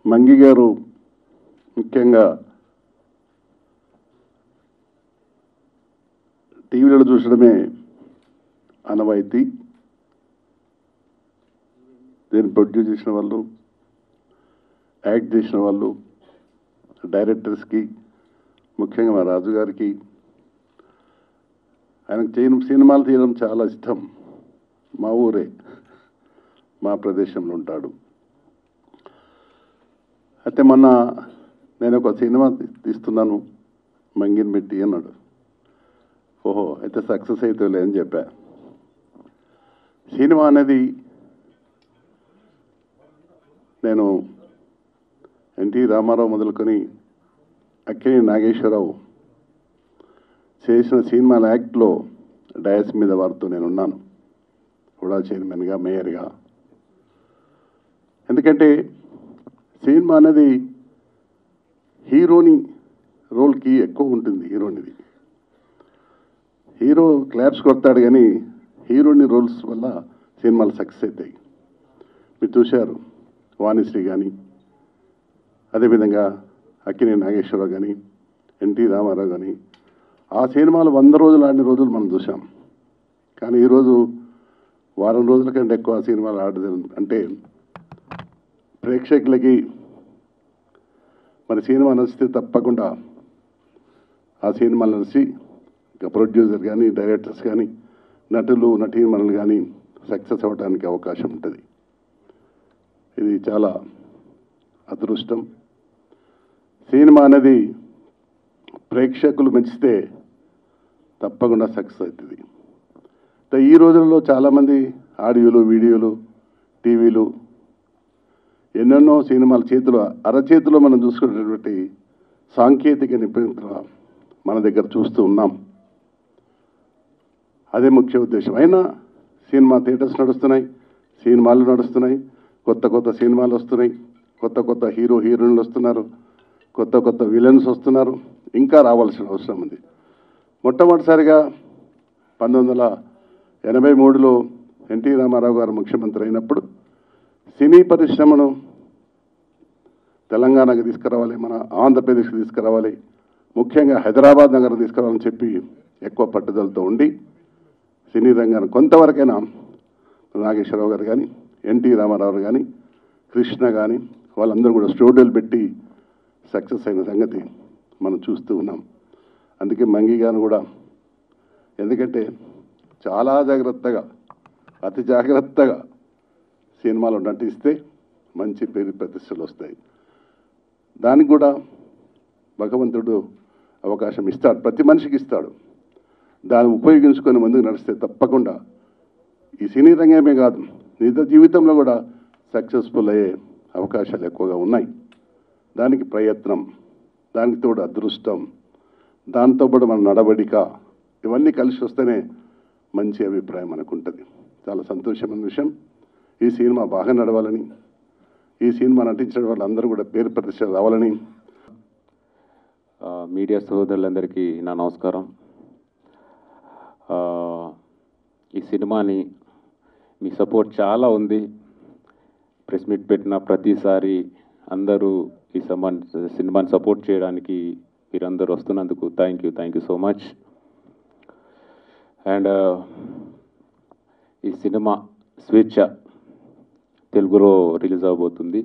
మంగి గారు ముఖ్యంగా టీవీలో చూసడమే అనవాయితీ దీన్ని ప్రొడ్యూస్ చేసిన వాళ్ళు యాక్ట్ చేసిన వాళ్ళు డైరెక్టర్స్కి ముఖ్యంగా మా రాజు గారికి ఆయనకు చేయడం సినిమాలు తీయడం చాలా ఇష్టం మా ఊరే మా ప్రదేశంలో ఉంటాడు అయితే మొన్న నేను ఒక సినిమా తీ- తీస్తున్నాను మంగిని పెట్టి అన్నాడు ఓహో అయితే సక్సెస్ అవుతావులే అని చెప్పా సినిమా అనేది నేను ఎన్టీ రామారావు మొదలుకొని అక్కినే నాగేశ్వరరావు చేసిన సినిమాల యాక్ట్లో డయాస్ మీద వారితో నేను ఉన్నాను కూడా చైర్మన్గా మేయర్గా ఎందుకంటే సినిమా అనేది హీరోని రోల్కి ఎక్కువ ఉంటుంది హీరోనిది హీరో క్లాప్స్ కొడతాడు కానీ హీరోని రోల్స్ వల్ల సినిమాలు సక్సెస్ అవుతాయి మీరు చూశారు వాణిశ్రీ కానీ అదేవిధంగా అక్కినే నాగేశ్వరరావు కానీ ఎన్టీ రామారావు కానీ ఆ సినిమాలు వంద రోజులు ఆడిన రోజులు మనం చూసాం కానీ ఈరోజు వారం రోజుల కంటే ఎక్కువ ఆ సినిమాలు ఆడదు అంటే ప్రేక్షకులకి మరి సినిమా నచ్చితే తప్పకుండా ఆ సినిమాలు నచ్చి ఇక ప్రొడ్యూసర్ కానీ డైరెక్టర్స్ కానీ నటులు నటీమణులు కానీ సక్సెస్ అవ్వడానికి అవకాశం ఉంటుంది ఇది చాలా అదృష్టం సినిమా అనేది ప్రేక్షకులు మెచ్చితే తప్పకుండా సక్సెస్ అవుతుంది అయితే ఈ రోజుల్లో చాలామంది ఆడియోలు వీడియోలు టీవీలు ఎన్నెన్నో సినిమాల చేతిలో అరచేతిలో మనం చూసుకునేటువంటి సాంకేతిక నిపుణత మన దగ్గర చూస్తూ ఉన్నాం అదే ముఖ్య ఉద్దేశం అయినా సినిమా థియేటర్స్ నడుస్తున్నాయి సినిమాలు నడుస్తున్నాయి కొత్త కొత్త సినిమాలు వస్తున్నాయి కొత్త కొత్త హీరో హీరోయిన్లు వస్తున్నారు కొత్త కొత్త విలన్స్ వస్తున్నారు ఇంకా రావాల్సిన అవసరం ఉంది మొట్టమొదటిసారిగా పంతొమ్మిది వందల ఎనభై మూడులో ఎన్టీ రామారావు గారు ముఖ్యమంత్రి అయినప్పుడు సినీ పరిశ్రమను తెలంగాణకు తీసుకురావాలి మన ఆంధ్రప్రదేశ్కి తీసుకురావాలి ముఖ్యంగా హైదరాబాద్ నగరం తీసుకురావాలని చెప్పి ఎక్కువ పట్టుదలతో ఉండి సినీ రంగాన్ని కొంతవరకైనా నాగేశ్వరరావు గారు కానీ ఎన్టీ రామారావు కానీ కృష్ణ కానీ వాళ్ళందరూ కూడా స్టూడియోలు పెట్టి సక్సెస్ అయిన సంగతి మనం చూస్తూ ఉన్నాం అందుకే మంగి గారు కూడా ఎందుకంటే చాలా జాగ్రత్తగా అతి జాగ్రత్తగా సినిమాలో నటిస్తే మంచి పేరు ప్రతిష్టలు వస్తాయి దానికి కూడా భగవంతుడు అవకాశం ఇస్తాడు ప్రతి మనిషికి ఇస్తాడు దాన్ని ఉపయోగించుకొని ముందుకు నడిస్తే తప్పకుండా ఈ సినీ రంగమే కాదు నిజ జీవితంలో కూడా సక్సెస్ఫుల్ అయ్యే అవకాశాలు ఎక్కువగా ఉన్నాయి దానికి ప్రయత్నం దానికి తోడు అదృష్టం దాంతో పాటు మన నడవడిక ఇవన్నీ కలిసి వస్తేనే మంచి అభిప్రాయం మనకు ఉంటుంది చాలా సంతోషమైన విషయం ఈ సినిమా బాగా నడవాలని ఈ సినిమా నటించిన వాళ్ళందరూ కూడా పేరు ప్రతిష్ట రావాలని ఆ, మీడియా సోదరులందరికీ నా నమస్కారం ఆ, ఈ సినిమాని మీ సపోర్ట్ చాలా ఉంది ప్రెస్ మీట్ పెట్టిన ప్రతిసారి అందరూ ఈ సినిమా సినిమాని సపోర్ట్ చేయడానికి మీరందరూ వస్తున్నందుకు thank you thank you so much and ఈ సినిమా స్వేచ్ఛ తెలుగులో రిలీజ్ అవబోతుంది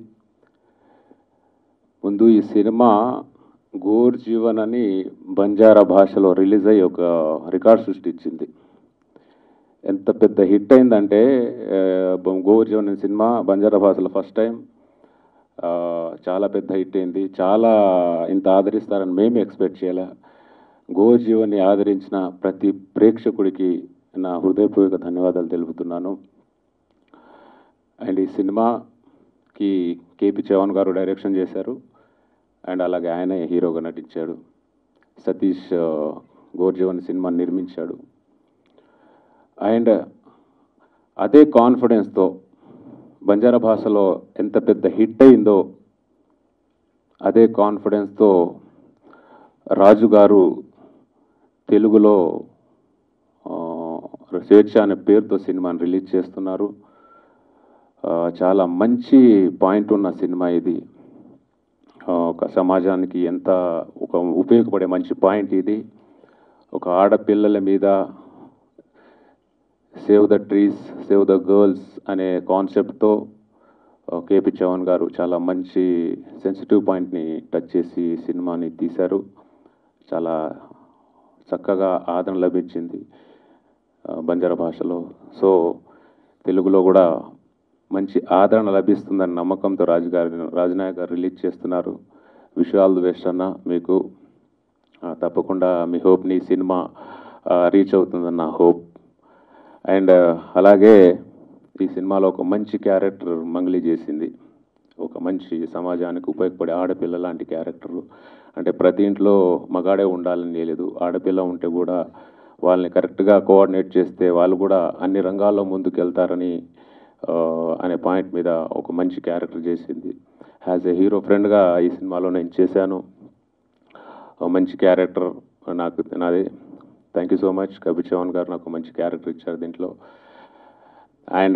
ముందు ఈ సినిమా గోర్ జీవన్ అని బంజారా భాషలో రిలీజ్ అయ్యి ఒక రికార్డ్ సృష్టించింది ఎంత పెద్ద హిట్ అయిందంటే ఆ, బొ- గోర్ జీవన్ అనే సినిమా బంజారా భాషలో ఫస్ట్ టైం ఆ, చాలా పెద్ద హిట్ అయింది చాలా ఇంత ఆదరిస్తారని మేము ఎక్స్పెక్ట్ చేయలే గోర్ జీవన్ని ఆదరించిన ప్రతి ప్రేక్షకుడికి నా హృదయపూర్వక ధన్యవాదాలు తెలుపుతున్నాను అండ్ ఈ సినిమాకి కేపి చౌహాన్ గారు డైరెక్షన్ చేశారు అండ్ అలాగే ఆయనే హీరోగా నటించాడు సతీష్ ఆ, గోర్జీవన్ సినిమాని నిర్మించాడు అండ్ అదే కాన్ఫిడెన్స్తో బంజారా భాషలో ఎంత పెద్ద హిట్ అయిందో అదే కాన్ఫిడెన్స్తో రాజు గారు తెలుగులో ఆ, స్వేచ్ఛ అనే పేరుతో సినిమాని రిలీజ్ చేస్తున్నారు ఆ, చాలా మంచి పాయింట్ ఉన్న సినిమా ఇది ఆ, ఒక సమాజానికి ఎంత ఒక ఉపయోగపడే మంచి పాయింట్ ఇది ఒక ఆడపిల్లల మీద save the trees save the girls అనే కాన్సెప్ట్తో కేపి చౌహాన్ గారు చాలా మంచి సెన్సిటివ్ పాయింట్ని టచ్ చేసి సినిమాని తీశారు చాలా చక్కగా ఆదరణ లభించింది ఆ, బంజారా భాషలో సో తెలుగులో కూడా మంచి ఆదరణ లభిస్తుందని నమ్మకంతో రాజు గారి రాజనాయక్ గారు రిలీజ్ చేస్తున్నారు విష్ ఆల్ ది బెస్ట్ అన్న మీకు ఆ, తప్పకుండా మీ హోప్ని సినిమా రీచ్ అవుతుందని నా హోప్ అండ్ అలాగే ఈ సినిమాలో ఒక మంచి క్యారెక్టర్ మంగ్లీ చేసింది ఒక మంచి సమాజానికి ఉపయోగపడే ఆడపిల్ల లాంటి క్యారెక్టర్ అంటే ప్రతి ఇంట్లో మగాడే ఉండాలని లేదు ఆడపిల్ల ఉంటే కూడా వాళ్ళని కరెక్ట్గా కోఆర్డినేట్ చేస్తే వాళ్ళు కూడా అన్ని రంగాల్లో ముందుకు వెళ్తారని ఆ, అనే పాయింట్ మీద ఒక మంచి క్యారెక్టర్ చేసింది యాజ్ ఏ హీరో ఫ్రెండ్గా ఈ సినిమాలో నేను చేశాను ఒక మంచి క్యారెక్టర్ నాకు నాది thank you so much Kabir Chauhan garu నాకు మంచి క్యారెక్టర్ ఇచ్చారు దీంట్లో అండ్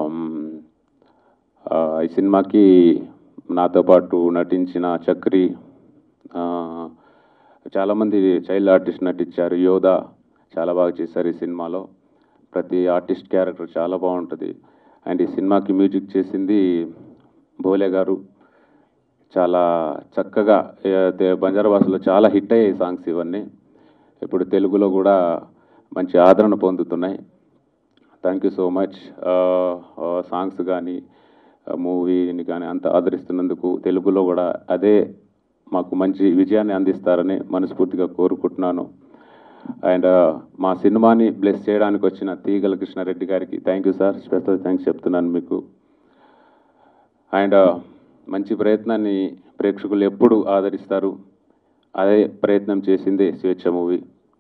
ఈ సినిమాకి నాతో పాటు నటించిన చక్రి ఆ, చాలామంది చైల్డ్ ఆర్టిస్ట్ నటించారు యోధ చాలా బాగా చేశారు ఈ సినిమాలో ప్రతి ఆర్టిస్ట్ క్యారెక్టర్ చాలా బాగుంటుంది అండ్ ఈ సినిమాకి మ్యూజిక్ చేసింది భోలే గారు చాలా చక్కగా ఏ, తే- బంజారా భాషలో చాలా హిట్ అయ్యాయి సాంగ్స్ ఇవన్నీ ఇప్పుడు తెలుగులో కూడా మంచి ఆదరణ పొందుతున్నాయి thank you so much songs కానీ మూవీని కానీ అంత ఆదరిస్తున్నందుకు తెలుగులో కూడా అదే మాకు మంచి విజయాన్ని అందిస్తారని మనస్ఫూర్తిగా కోరుకుంటున్నాను అండ్ మా సినిమాని బ్లెస్ చేయడానికి వచ్చిన తీగల కృష్ణారెడ్డి గారికి thank you sir special thanks చెప్తున్నాను మీకు అండ్ మంచి ప్రయత్నాన్ని ప్రేక్షకులు ఎప్పుడు ఆదరిస్తారు అదే ప్రయత్నం చేసింది స్వేచ్ఛ మూవీ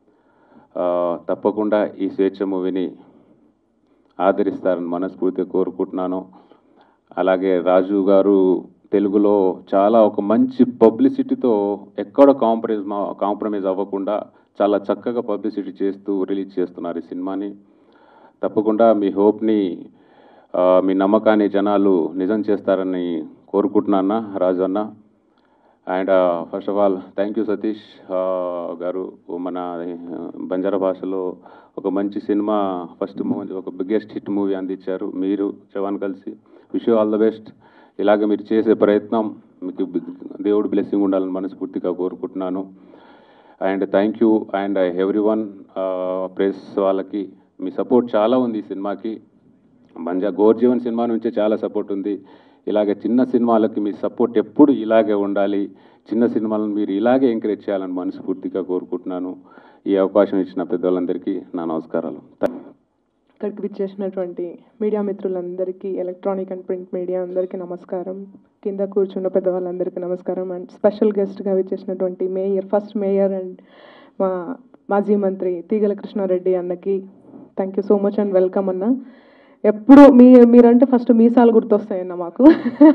తప్పకుండా ఈ స్వేచ్ఛ మూవీని ఆదరిస్తారని మనస్ఫూర్తిగా కోరుకుంటున్నాను అలాగే రాజు గారు తెలుగులో చాలా ఒక మంచి పబ్లిసిటీతో ఎక్కడ కాంప్రమైజ్ కాంప్రమైజ్ అవ్వకుండా చాలా చక్కగా పబ్లిసిటీ చేస్తూ రిలీజ్ చేస్తున్నారు ఈ సినిమాని తప్పకుండా మీ హోప్ని ఆ, మీ నమ్మకాన్ని జనాలు నిజం చేస్తారని కోరుకుంటున్నాను రాజు అన్న and first of all thank you Satish ఆ, గారు మన ఆ, బంజారా భాషలో ఒక మంచి సినిమా ఫస్ట్ మూవీ ఒక బిగ్గెస్ట్ హిట్ మూవీ అందించారు మీరు చవాన్ కలిసి విష్ ఆల్ ద బెస్ట్ ఇలాగ మీరు చేసే ప్రయత్నం మీకు బి- దేవుడు బ్లెస్సింగ్ ఉండాలని మనస్ఫూర్తిగా కోరుకుంటున్నాను and thank you and everyone press వాళ్ళకి మీ సపోర్ట్ చాలా ఉంది ఈ సినిమాకి మంజా గోర్జీవన్ సినిమా నుంచే చాలా సపోర్ట్ ఉంది ఇలాగే చిన్న సినిమాలకి మీ సపోర్ట్ ఎప్పుడు ఇలాగే ఉండాలి చిన్న సినిమాలను మీరు ఇలాగే ఎంకరేజ్ చేయాలని మనస్ఫూర్తిగా కోరుకుంటున్నాను ఈ అవకాశం ఇచ్చిన పెద్దవాళ్ళందరికీ నా నమస్కారాలు థాంక్ యూ. ఇక్కడికి విచ్చేసినటువంటి మీడియా మిత్రులందరికీ ఎలక్ట్రానిక్ అండ్ ప్రింట్ మీడియా అందరికీ నమస్కారం కింద కూర్చున్న పెద్దవాళ్ళందరికీ నమస్కారం అండ్ స్పెషల్ గెస్ట్గా విచ్చేసినటువంటి మేయర్ ఫస్ట్ మేయర్ అండ్ మా మాజీ మంత్రి తీగల కృష్ణారెడ్డి అన్నకి thank you so much and welcome అన్న ఎప్పుడు మీ మీరంటే ఫస్ట్ మీసాలు గుర్తొస్తాయన్న మాకు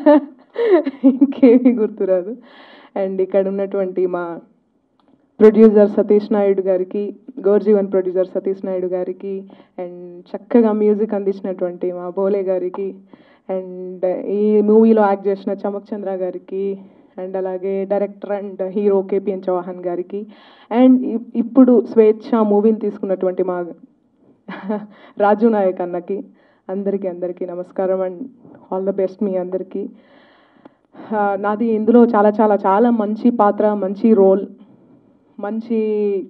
ఇంకేమీ గుర్తురాదు అండ్ ఇక్కడ ఉన్నటువంటి మా ప్రొడ్యూసర్ సతీష్ నాయుడు గారికి గోర్జీవన్ ప్రొడ్యూసర్ సతీష్ నాయుడు గారికి అండ్ చక్కగా మ్యూజిక్ అందించినటువంటి మా బోలే గారికి అండ్ ఈ మూవీలో యాక్ట్ చేసిన చమక్ చంద్ర గారికి అండ్ అలాగే director and hero KPN Chauhan గారికి అండ్ ఇప్- ఇప్పుడు స్వేచ్ఛ మూవీని తీసుకున్నటువంటి మా రాజు నాయక్ అన్నకి అందరికీ అందరికీ నమస్కారం అండ్ ఆల్ ద బెస్ట్ మీ అందరికీ ఆ, నాది ఇందులో చాలా చాలా చాలా మంచి పాత్ర మంచి రోల్ మంచి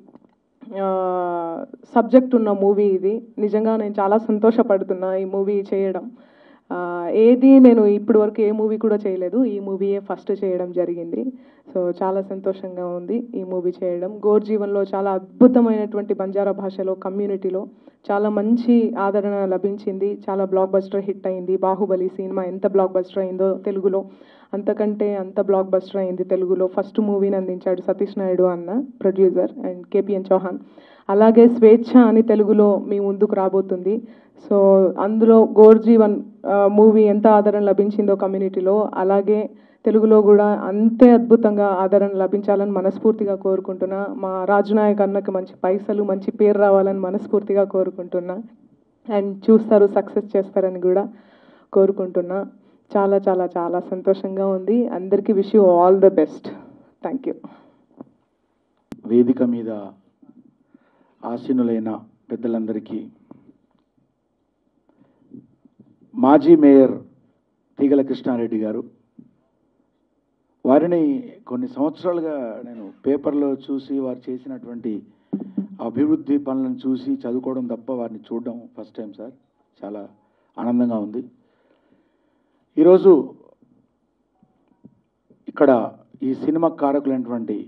సబ్జెక్ట్ ఉన్న మూవీ ఇది నిజంగా నేను చాలా సంతోషపడుతున్నా ఈ మూవీ చేయడం ఆ, ఏది నేను ఇప్పటి వరకు ఏ మూవీ కూడా చేయలేదు ఈ మూవీయే ఫస్ట్ చేయడం జరిగింది సో చాలా సంతోషంగా ఉంది ఈ మూవీ చేయడం గోర్ జీవన్లో చాలా అద్భుతమైనటువంటి బంజారా భాషలో కమ్యూనిటీలో చాలా మంచి ఆదరణ లభించింది చాలా బ్లాక్ బస్టర్ హిట్ అయింది బాహుబలి సినిమా ఎంత బ్లాక్ బస్టర్ అయిందో తెలుగులో అంతకంటే అంత బ్లాక్ బస్టర్ అయింది తెలుగులో ఫస్ట్ మూవీని అందించాడు సతీష్ నాయుడు అన్న ప్రొడ్యూసర్ అండ్ కేపిఎన్ చౌహాన్ అలాగే స్వేచ్ఛ అని తెలుగులో మీ ముందుకు రాబోతుంది సో అందులో గోర్జీవన్ మూవీ ఎంత ఆదరణ లభించిందో కమ్యూనిటీలో అలాగే తెలుగులో కూడా అంతే అద్భుతంగా ఆదరణ లభించాలని మనస్ఫూర్తిగా కోరుకుంటున్నా మా రాజునాయక్ అన్నకి మంచి పైసలు మంచి పేరు రావాలని మనస్ఫూర్తిగా కోరుకుంటున్నా అండ్ చూస్తారు సక్సెస్ చేస్తారని కూడా కోరుకుంటున్నా చాలా చాలా చాలా సంతోషంగా ఉంది అందరికీ wish you all the best thank you వేదిక మీద ఆసీనులైన పెద్దలందరికీ మాజీ మేయర్ తీగల కృష్ణారెడ్డి గారు వారిని కొన్ని సంవత్సరాలుగా నేను పేపర్లో చూసి వారు చేసినటువంటి అభివృద్ధి పనులను చూసి చదువుకోవడం తప్ప వారిని చూడడం ఫస్ట్ టైం సార్ చాలా ఆనందంగా ఉంది ఈరోజు ఇక్కడ ఈ సినిమా కారకులైనటువంటి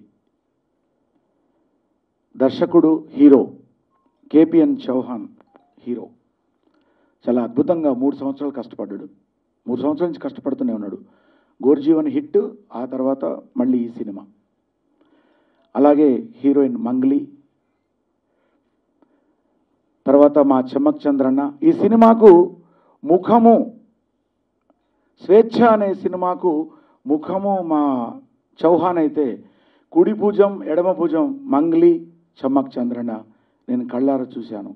దర్శకుడు హీరో కేపిఎన్ చౌహాన్ హీరో చాలా అద్భుతంగా మూడు సంవత్సరాలు కష్టపడ్డాడు మూడు సంవత్సరాల నుంచి కష్టపడుతూనే ఉన్నాడు గోర్జీవన్ హిట్ ఆ తర్వాత మళ్ళీ ఈ సినిమా అలాగే హీరోయిన్ మంగ్లీ తర్వాత మా చెమ్మక్ చంద్రన్న ఈ సినిమాకు ముఖము స్వేచ్ఛ అనే సినిమాకు ముఖము మా చౌహాన్ అయితే కుడి భుజం ఎడమ భుజం మంగ్లీ చమ్మక్ చంద్రన్న నేను కళ్ళారా చూశాను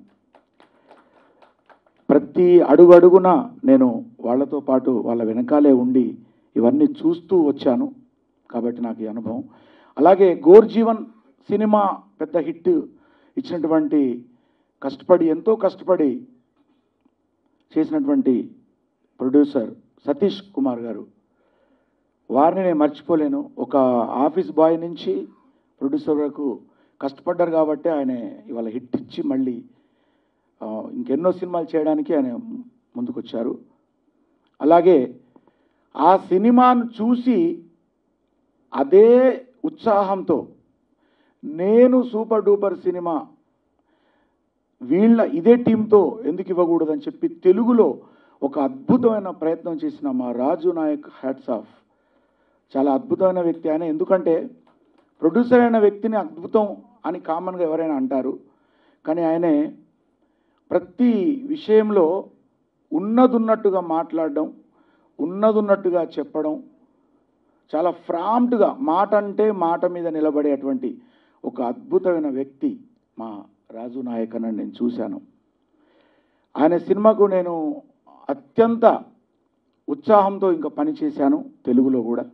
ప్రతి అడుగు అడుగున నేను వాళ్ళతో పాటు వాళ్ళ వెనకాలే ఉండి ఇవన్నీ చూస్తూ వచ్చాను కాబట్టి నాకు ఈ అనుభవం అలాగే గోర్జీవన్ సినిమా పెద్ద హిట్ ఇచ్చినటువంటి కష్టపడి ఎంతో కష్టపడి చేసినటువంటి ప్రొడ్యూసర్ సతీష్ కుమార్ గారు వారిని నేను మర్చిపోలేను ఒక ఆఫీస్ బాయ్ నుంచి ప్రొడ్యూసర్ వరకు కష్టపడ్డారు కాబట్టి ఆయన ఇవాళ హిట్ ఇచ్చి మళ్ళీ ఆ, ఇంకెన్నో సినిమాలు చేయడానికి ఆయన ముందుకొచ్చారు అలాగే ఆ సినిమాను చూసి అదే ఉత్సాహంతో నేను సూపర్ డూపర్ సినిమా వీళ్ళ ఇదే టీంతో ఎందుకు ఇవ్వకూడదని చెప్పి తెలుగులో ఒక అద్భుతమైన ప్రయత్నం చేసిన మా రాజు నాయక్ హ్యాట్స్ ఆఫ్ చాలా అద్భుతమైన వ్యక్తి ఆయన ఎందుకంటే ప్రొడ్యూసర్ అయిన వ్యక్తిని అద్భుతం అని కామన్గా ఎవరైనా అంటారు కానీ ఆయనే ప్రతి విషయంలో ఉన్నదున్నట్టుగా మాట్లాడడం ఉన్నదున్నట్టుగా చెప్పడం చాలా ఫ్రాంప్ట్గా మాట అంటే మాట మీద నిలబడేటువంటి ఒక అద్భుతమైన వ్యక్తి మా రాజు నాయక్ అని నేను చూశాను ఆయన సినిమాకు నేను అత్యంత ఉత్సాహంతో ఇంకా పనిచేశాను తెలుగులో కూడా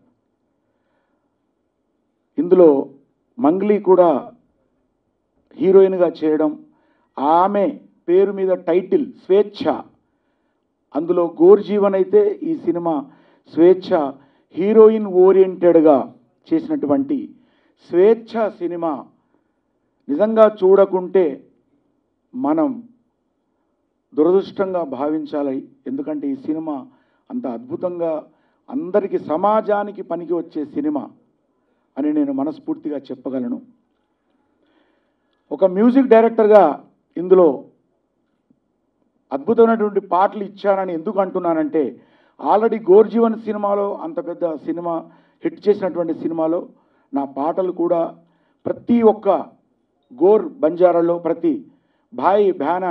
ఇందులో మంగ్లీ కూడా హీరోయిన్గా చేయడం ఆమె పేరు మీద టైటిల్ స్వేచ్ఛ అందులో గోర్జీవన్ అయితే ఈ సినిమా స్వేచ్ఛ హీరోయిన్ ఓరియంటెడ్గా చేసినటువంటి స్వేచ్ఛ సినిమా నిజంగా చూడకుంటే మనం దురదృష్టంగా భావించాలి ఎందుకంటే ఈ సినిమా అంత అద్భుతంగా అందరికీ సమాజానికి పనికి వచ్చే సినిమా అని నేను మనస్ఫూర్తిగా చెప్పగలను ఒక మ్యూజిక్ డైరెక్టర్గా ఇందులో అద్భుతమైనటువంటి పాటలు ఇచ్చానని ఎందుకు అంటున్నానంటే ఆల్రెడీ గోర్జీవన్ సినిమాలో అంత పెద్ద సినిమా హిట్ చేసినటువంటి సినిమాలో నా పాటలు కూడా ప్రతి ఒక్క గోర్ బంజారాలో ప్రతి భాయ్ భ్యాన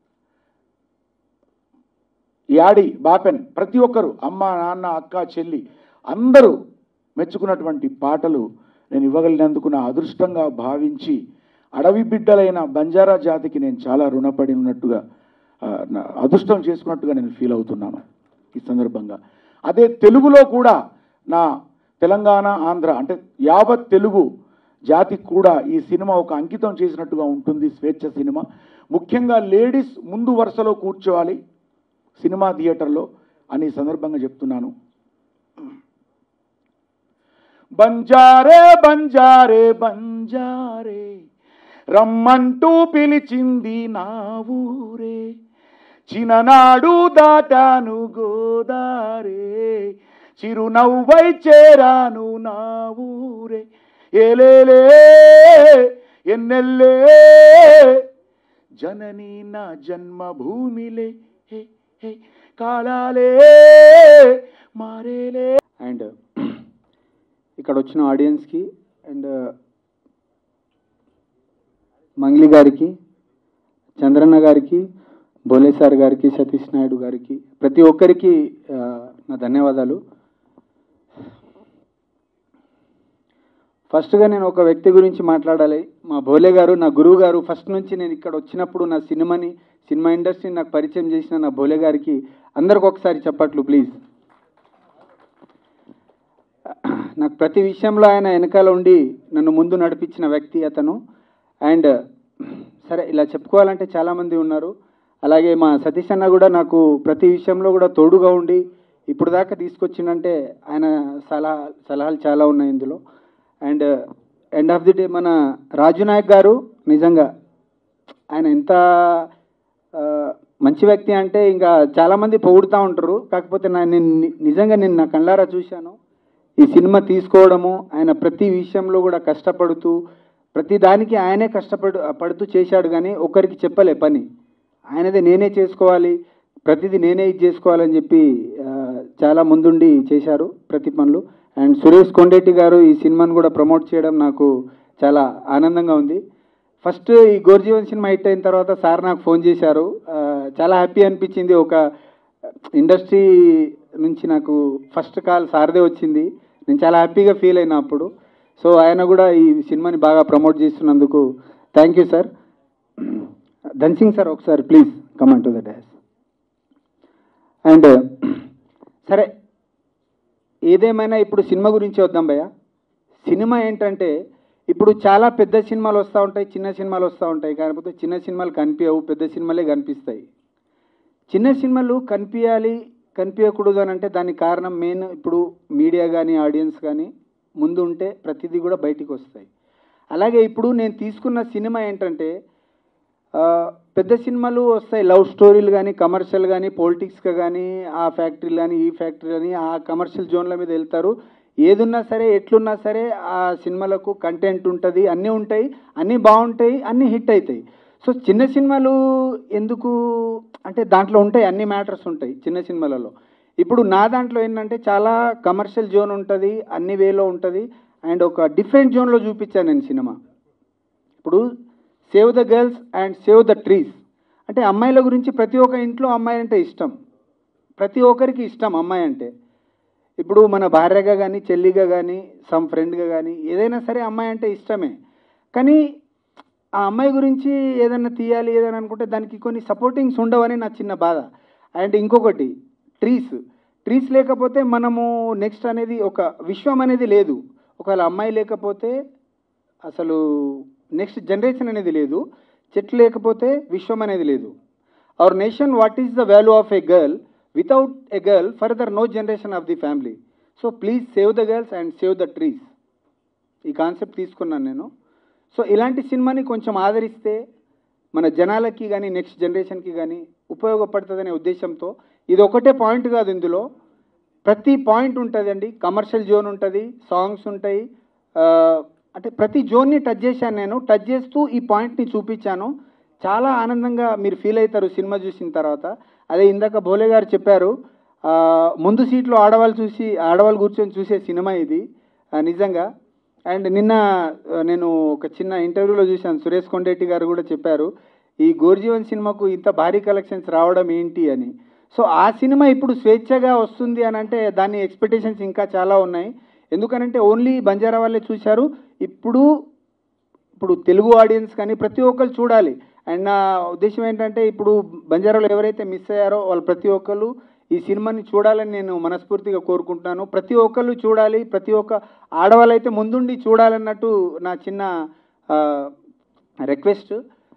యాడి బాపెన్ ప్రతి ఒక్కరు అమ్మ నాన్న అక్క చెల్లి అందరూ మెచ్చుకున్నటువంటి పాటలు నేను ఇవ్వగలిగినందుకు నా అదృష్టంగా భావించి అడవి బిడ్డలైన బంజారా జాతికి నేను చాలా రుణపడి ఉన్నట్టుగా ఆ, నా అదృష్టం చేసుకున్నట్టుగా నేను ఫీల్ అవుతున్నాను ఈ సందర్భంగా అదే తెలుగులో కూడా నా తెలంగాణ ఆంధ్ర అంటే యావత్ తెలుగు జాతికి కూడా ఈ సినిమా ఒక అంకితం చేసినట్టుగా ఉంటుంది స్వేచ్ఛ సినిమా ముఖ్యంగా లేడీస్ ముందు వరుసలో కూర్చోవాలి సినిమా థియేటర్లో అని ఈ సందర్భంగా చెప్తున్నాను బంజారే బంజారే బంజారే రమ్మంటూ పిలిచింది నా ఊరే చిన్ననాడు దాటాను గోదారే చిరునవ్వై చేరాను నా ఊరే ఏలేలే ఎన్నెల్లే జనని నా జన్మభూమిలే హే హే కాలాలే మారేలే అండ్ ఇక్కడ వచ్చిన ఆడియన్స్కి అండ్ మంగ్లీ గారికి చంద్రన్న గారికి బోలే సార్ గారికి సతీష్ నాయుడు గారికి ప్రతి ఒక్కరికి ఆ, నా ధన్యవాదాలు ఫస్ట్గా నేను ఒక వ్యక్తి గురించి మాట్లాడాలి మా భోలే గారు నా గురువు గారు ఫస్ట్ నుంచి నేను ఇక్కడ వచ్చినప్పుడు నా సినిమాని సినిమా ఇండస్ట్రీని నాకు పరిచయం చేసిన నా భోలే గారికి అందరికి ఒకసారి చెప్పట్లు ప్లీజ్ నాకు ప్రతి విషయంలో ఆయన వెనకాల ఉండి నన్ను ముందు నడిపించిన వ్యక్తి అతను అండ్ సరే ఇలా చెప్పుకోవాలంటే చాలామంది ఉన్నారు అలాగే మా సతీష్ అన్న కూడా నాకు ప్రతి విషయంలో కూడా తోడుగా ఉండి ఇప్పుడు దాకా తీసుకొచ్చిందంటే ఆయన సలహా సలహాలు చాలా ఉన్నాయి ఇందులో and end of the day మన రాజు నాయక్ గారు నిజంగా ఆయన ఎంత ఆ, మంచి వ్యక్తి అంటే ఇంకా చాలామంది పొగుడుతూ ఉంటారు కాకపోతే నా నేను ని- నిజంగా నేను నా కళ్ళారా చూశాను ఈ సినిమా తీసుకోవడము ఆయన ప్రతి విషయంలో కూడా కష్టపడుతూ ప్రతి దానికి ఆయనే కష్టపడు పడుతూ చేశాడు కానీ ఒకరికి చెప్పలే పని ఆయనదే నేనే చేసుకోవాలి ప్రతిదీ నేనే ఇది చేసుకోవాలని చెప్పి ఆ, చాలా ముందుండి చేశారు ప్రతి పనులు అండ్ సురేష్ కొండెట్టి గారు ఈ సినిమాను కూడా ప్రమోట్ చేయడం నాకు చాలా ఆనందంగా ఉంది ఫస్ట్ ఈ గోర్జీవన్ సినిమా హిట్ అయిన తర్వాత సార్ నాకు ఫోన్ చేశారు ఆ, చాలా హ్యాపీ అనిపించింది ఒక ఇండస్ట్రీ నుంచి నాకు ఫస్ట్ కాల్ సార్దే వచ్చింది నేను చాలా హ్యాపీగా ఫీల్ అయినా అప్పుడు సో ఆయన కూడా ఈ సినిమాని బాగా ప్రమోట్ చేస్తున్నందుకు thank you sir Dhan Singh sir ఒకసారి please comment to the dash and సరే ఏదేమైనా ఇప్పుడు సినిమా గురించి వద్దాం భయ్య సినిమా ఏంటంటే ఇప్పుడు చాలా పెద్ద సినిమాలు వస్తూ ఉంటాయి చిన్న సినిమాలు వస్తూ ఉంటాయి కాకపోతే చిన్న సినిమాలు కనిపించవు పెద్ద సినిమాలే కనిపిస్తాయి చిన్న సినిమాలు కనిపించాలి కనిపించకూడదు అని అంటే దానికి కారణం మెయిన్ ఇప్పుడు మీడియా కానీ ఆడియన్స్ కానీ ముందు ఉంటే ప్రతిదీ కూడా బయటికి వస్తాయి అలాగే ఇప్పుడు నేను తీసుకున్న సినిమా ఏంటంటే ఆ, పెద్ద సినిమాలు వస్తాయి లవ్ స్టోరీలు కానీ కమర్షియల్ కానీ పొలిటిక్స్గా కానీ ఆ ఫ్యాక్టరీలు కానీ ఈ ఫ్యాక్టరీ కానీ ఆ కమర్షియల్ జోన్ల మీద వెళ్తారు ఏదున్నా సరే ఎట్లున్నా సరే ఆ సినిమాలకు కంటెంట్ ఉంటుంది అన్నీ ఉంటాయి అన్నీ బాగుంటాయి అన్నీ హిట్ అవుతాయి సో చిన్న సినిమాలు ఎందుకు అంటే దాంట్లో ఉంటాయి అన్ని మ్యాటర్స్ ఉంటాయి చిన్న సినిమాలలో ఇప్పుడు నా దాంట్లో ఏంటంటే చాలా కమర్షియల్ జోన్ ఉంటుంది అన్ని వేలో ఉంటుంది అండ్ ఒక డిఫరెంట్ జోన్లో చూపించాను నేను సినిమా ఇప్పుడు save the girls and save the trees అంటే అమ్మాయిల గురించి ప్రతి ఒక్క ఇంట్లో అమ్మాయి అంటే ఇష్టం ప్రతి ఒక్కరికి ఇష్టం అమ్మాయి అంటే ఇప్పుడు మన భార్యగా కానీ చెల్లిగా కానీ సమ్ ఫ్రెండ్గా కానీ ఏదైనా సరే అమ్మాయి అంటే ఇష్టమే కానీ ఆ అమ్మాయి గురించి ఏదైనా తీయాలి ఏదైనా అనుకుంటే దానికి కొన్ని సపోర్టింగ్స్ ఉండవని నా చిన్న బాధ అండ్ ఇంకొకటి ట్రీస్ ట్రీస్ లేకపోతే మనము నెక్స్ట్ అనేది ఒక విశ్వం అనేది లేదు ఒకవేళ అమ్మాయి లేకపోతే అసలు నెక్స్ట్ జనరేషన్ అనేది లేదు చెట్లు లేకపోతే విశ్వం అనేది లేదు our nation what is the value of a girl without a girl further no generation of the family so please save the girls and save the trees ఈ కాన్సెప్ట్ తీసుకున్నాను నేను సో ఇలాంటి సినిమాని కొంచెం ఆదరిస్తే మన జనాలకి కానీ నెక్స్ట్ జనరేషన్కి కానీ ఉపయోగపడుతుందనే ఉద్దేశంతో ఇది ఒకటే పాయింట్ కాదు ఇందులో ప్రతి పాయింట్ ఉంటుందండి కమర్షియల్ జోన్ ఉంటుంది సాంగ్స్ ఉంటాయి ఆ, అంటే ప్రతి జోన్ని టచ్ చేశాను నేను టచ్ చేస్తూ ఈ పాయింట్ని చూపించాను చాలా ఆనందంగా మీరు ఫీల్ అవుతారు సినిమా చూసిన తర్వాత అదే ఇందాక భోలే గారు చెప్పారు ఆ, ముందు సీట్లో ఆడవాళ్ళు చూసి ఆడవాళ్ళు కూర్చొని చూసే సినిమా ఇది ఆ, నిజంగా అండ్ నిన్న ఆ, నేను ఒక చిన్న ఇంటర్వ్యూలో చూశాను సురేష్ కొండేటి గారు కూడా చెప్పారు ఈ గోర్జీవన్ సినిమాకు ఇంత భారీ కలెక్షన్స్ రావడం ఏంటి అని సో ఆ సినిమా ఇప్పుడు స్వేచ్ఛగా వస్తుంది అని అంటే దాని ఎక్స్పెక్టేషన్స్ ఇంకా చాలా ఉన్నాయి ఎందుకనంటే ఓన్లీ బంజారా వాళ్ళే చూశారు ఇప్పుడు ఇప్పుడు తెలుగు ఆడియన్స్ కానీ ప్రతి ఒక్కరు చూడాలి అండ్ నా ఉద్దేశం ఏంటంటే ఇప్పుడు బంజారాలో ఎవరైతే మిస్ అయ్యారో వాళ్ళు ప్రతి ఒక్కరు ఈ సినిమాని చూడాలని నేను మనస్ఫూర్తిగా కోరుకుంటున్నాను ప్రతి ఒక్కళ్ళు చూడాలి ప్రతి ఒక్క ఆడవాళ్ళు అయితే ముందుండి చూడాలన్నట్టు నా చిన్న రిక్వెస్ట్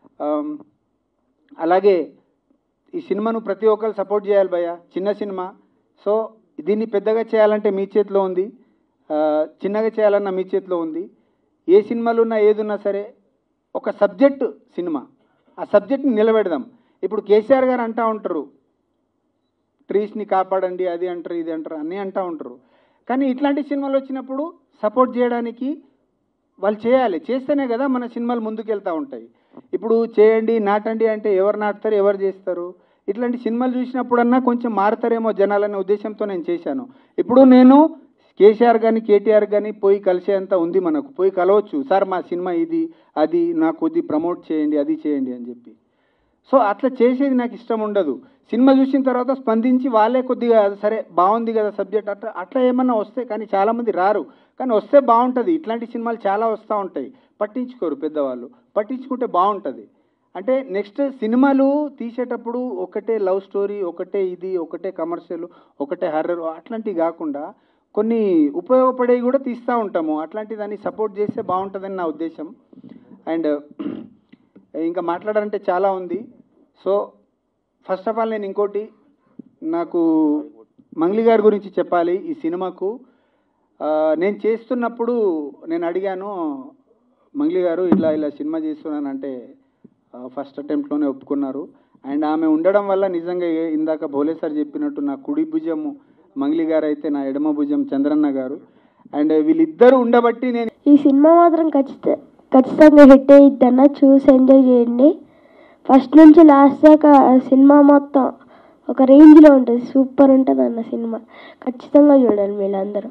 అలాగే ఈ సినిమాను ప్రతి ఒక్కరు సపోర్ట్ చేయాలి భయ్య చిన్న సినిమా సో దీన్ని పెద్దగా చేయాలంటే మీ చేతిలో ఉంది ఆ, చిన్నగా చేయాలన్న మీ చేతిలో ఉంది ఏ సినిమాలు ఉన్నా ఏదున్నా సరే ఒక సబ్జెక్ట్ సినిమా ఆ సబ్జెక్ట్ని నిలబెడదాం ఇప్పుడు కేసీఆర్ గారు అంటూ ఉంటారు ట్రీస్ని కాపాడండి అది అంటారు ఇది అంటారు అన్నీ అంటూ ఉంటారు కానీ ఇట్లాంటి సినిమాలు వచ్చినప్పుడు సపోర్ట్ చేయడానికి వాళ్ళు చేయాలి చేస్తేనే కదా మన సినిమాలు ముందుకెళ్తూ ఉంటాయి ఇప్పుడు చేయండి నాటండి అంటే ఎవరు నాటుతారు ఎవరు చేస్తారు ఇట్లాంటి సినిమాలు చూసినప్పుడన్నా కొంచెం మారుతారేమో జనాలనే ఉద్దేశంతో నేను చేశాను ఇప్పుడు నేను కేసీఆర్ కానీ కేటీఆర్ కానీ పోయి కలిసేంత ఉంది మనకు పోయి కలవచ్చు సార్ మా సినిమా ఇది అది నాకు కొద్ది ప్రమోట్ చేయండి అది చేయండి అని చెప్పి సో అట్లా చేసేది నాకు ఇష్టం ఉండదు సినిమా చూసిన తర్వాత స్పందించి వాళ్ళే కొద్దిగా సరే బాగుంది కదా సబ్జెక్ట్ అట్లా అట్లా ఏమన్నా వస్తే కానీ చాలామంది రారు కానీ వస్తే బాగుంటుంది ఇట్లాంటి సినిమాలు చాలా వస్తూ ఉంటాయి పట్టించుకోరు పెద్దవాళ్ళు పట్టించుకుంటే బాగుంటుంది అంటే నెక్స్ట్ సినిమాలు తీసేటప్పుడు ఒకటే లవ్ స్టోరీ ఒకటే ఇది ఒకటే కమర్షియల్ ఒకటే హర్రర్ అట్లాంటివి కాకుండా కొన్ని ఉపయోగపడేవి కూడా తీస్తూ ఉంటాము అట్లాంటి దాన్ని సపోర్ట్ చేస్తే బాగుంటుందని నా ఉద్దేశం అండ్ ఇంకా మాట్లాడాలంటే చాలా ఉంది సో ఫస్ట్ ఆఫ్ ఆల్ నేను ఇంకోటి నాకు మంగ్లీ గారి గురించి చెప్పాలి ఈ సినిమాకు ఆ, నేను చేస్తున్నప్పుడు నేను అడిగాను మంగ్లీ గారు ఇలా ఇలా సినిమా చేస్తున్నానంటే ఫస్ట్ అటెంప్ట్లోనే ఒప్పుకున్నారు అండ్ ఆమె ఉండడం వల్ల నిజంగా ఏ- ఇందాక భోలే సార్ చెప్పినట్టు నా కుడి భుజం మంగ్లీ గారు అయితే నా ఎడమ భుజం చంద్రన్న గారు అండ్ వీళ్ళిద్దరూ ఉండబట్టి నేను ఈ సినిమా మాత్రం ఖచ్చిత ఖచ్చితంగా హిట్ అయ్యిద్దన్న చూసి ఎంజాయ్ చేయండి ఫస్ట్ నుంచి లాస్ట్ దాకా ఆ సినిమా మొత్తం ఒక రేంజ్లో ఉంటుంది సూపర్ ఉంటుంది అన్న సినిమా ఖచ్చితంగా చూడండి వీళ్ళందరూ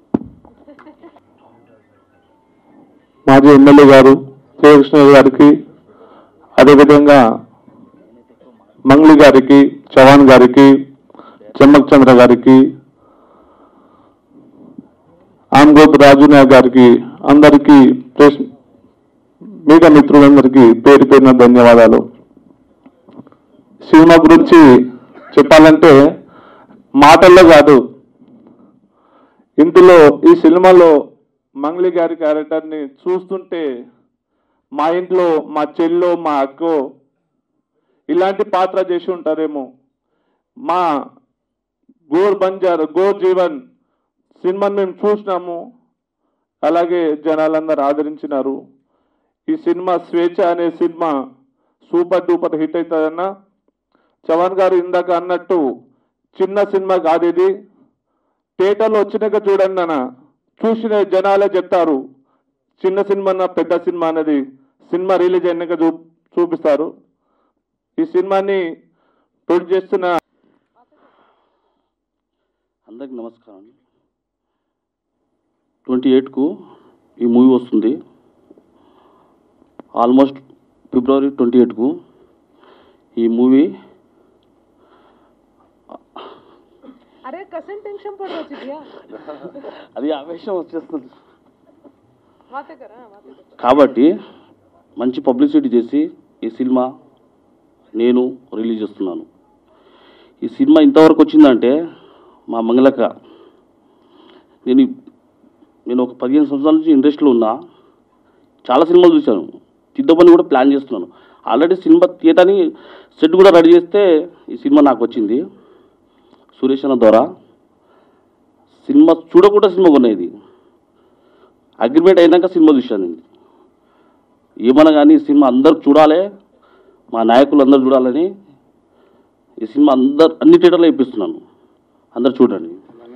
మాజీ ఎమ్మెల్యే గారు జయకృష్ణ గారికి అదేవిధంగా మంగ్లీ గారికి చవాన్ గారికి చెమ్మక్ చంద్ర గారికి ఆమ్గోత్ రాజునాయక్ గారికి అందరికీ ప్రెస్ మీడియా మిత్రులందరికీ పేరు పేరున ధన్యవాదాలు సినిమా గురించి చెప్పాలంటే మాటల్లో కాదు ఇందులో ఈ సినిమాలో మంగ్లీ గారి క్యారెక్టర్ని చూస్తుంటే మా ఇంట్లో మా చెల్లో మా అక్కో ఇలాంటి పాత్ర చేసి ఉంటారేమో మా గోర్ బంజార్ గోర్ జీవన్ సినిమాని మేము చూసినాము అలాగే జనాలందరూ ఆదరించినారు ఈ సినిమా స్వేచ్ఛ అనే సినిమా సూపర్ డూపర్ హిట్ అవుతుందన్న చవన్ గారు ఇందాక అన్నట్టు చిన్న సినిమా కాదు ఇది థియేటర్లో వచ్చినాక చూడండి అన్న చూసిన జనాలే చెప్తారు చిన్న సినిమా అన్న పెద్ద సినిమా అనేది సినిమా రిలీజ్ అయినాక చూ చూపిస్తారు ఈ సినిమాని ప్రొడ్యూస్ చేస్తున్న అందరికి నమస్కారం ట్వంటీ ఎయిట్కు ఈ మూవీ వస్తుంది ఆల్మోస్ట్ ఫిబ్రవరి ట్వంటీ ఎయిట్కు ఈ మూవీ अरे कसं टेन्शन पडवायची घ्या అది ఆవేశం వచ్చేస్తుంది वाते करा वाते करा కాబట్టి మంచి పబ్లిసిటీ చేసి ఈ సినిమా నేను రిలీజ్ చేస్తున్నాను ఈ సినిమా ఇంతవరకు వచ్చిందంటే మా మంగళక్క నేను నేను ఒక పదిహేను సంవత్సరాల నుంచి ఇండస్ట్రీలో ఉన్నా చాలా సినిమాలు చూశాను తిద్దపని కూడా ప్లాన్ చేస్తున్నాను ఆల్రెడీ సినిమా థియేటర్ని సెట్ కూడా రెడీ చేస్తే ఈ సినిమా నాకు వచ్చింది సురేష్ అన్న ద్వారా సినిమా చూడకుండా సినిమా కొనేది అగ్రిమెంట్ అయినాక సినిమా చూశాను నేను ఏమన్నా కానీ ఈ సినిమా అందరు చూడాలి మా నాయకులు అందరు చూడాలని ఈ సినిమా అందరు అన్ని థియేటర్లో ఇప్పిస్తున్నాను అందరు చూడండి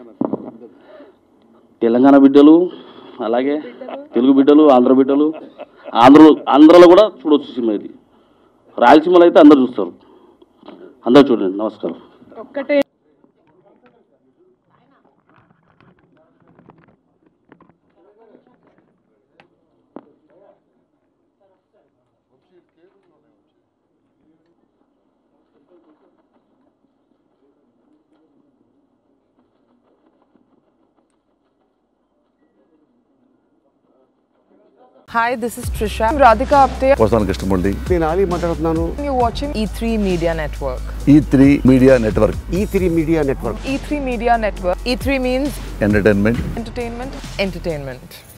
తెలంగాణ బిడ్డలు అలాగే తెలుగు బిడ్డలు ఆంధ్ర బిడ్డలు ఆంధ్ర ఆంధ్రలో కూడా చూడవచ్చు సినిమా ఇది రాయలసీమలో అయితే అందరు చూస్తారు అందరు చూడండి నమస్కారం ఒక్కటే Hi, this is Trisha. I'm Radhika Apte. వస్తాను కృష్ణమూర్తి నేను ఆలీ మాట్లాడుతున్నాను You're watching E3 Media Network. E three media network E three media network E3 Media Network. E3 means entertainment entertainment, entertainment.